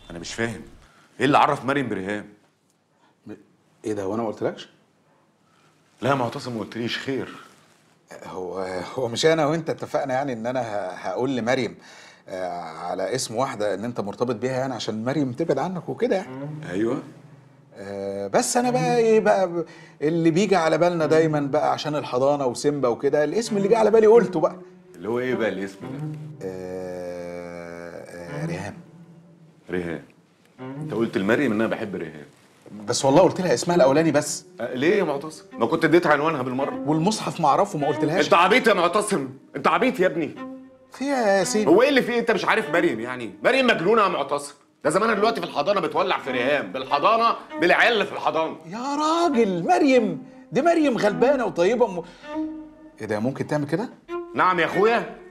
انا مش فاهم ايه اللي عرف مريم بريهام ايه ده وانا ما قلتلكش لا يا معتصم ما قلتليش خير هو هو مش انا وانت اتفقنا يعني ان انا ه- هقول لمريم آه، على اسم واحده ان انت مرتبط بيها يعني عشان مريم تبعد عنك وكده يعني ايوه آه، بس انا بقى ايه بقى ب- اللي بيجي على بالنا دايما بقى عشان الحضانه وسيمبا وكده الاسم اللي جه على بالي قلته بقى اللي هو ايه بقى الاسم ده آه، آه، ريهام ريهام انت قلت لمريم ان انا بحب ريهام بس والله قلت لها اسمها الاولاني بس أه ليه يا معتصم ما كنت اديتها عنوانها بالمره والمصحف ما اعرفه ما قلتلهاش انت عبيط يا معتصم انت عبيط يا ابني فيها يا ياسين هو ايه اللي فيه انت مش عارف مريم يعني مريم مجنونه يا معتصم ده زمانها دلوقتي في الحضانه بتولع في ريهام بالحضانه بالعيال اللي في الحضانه يا راجل مريم دي مريم غلبانه وطيبه م... ايه ده ممكن تعمل كده نعم يا اخويا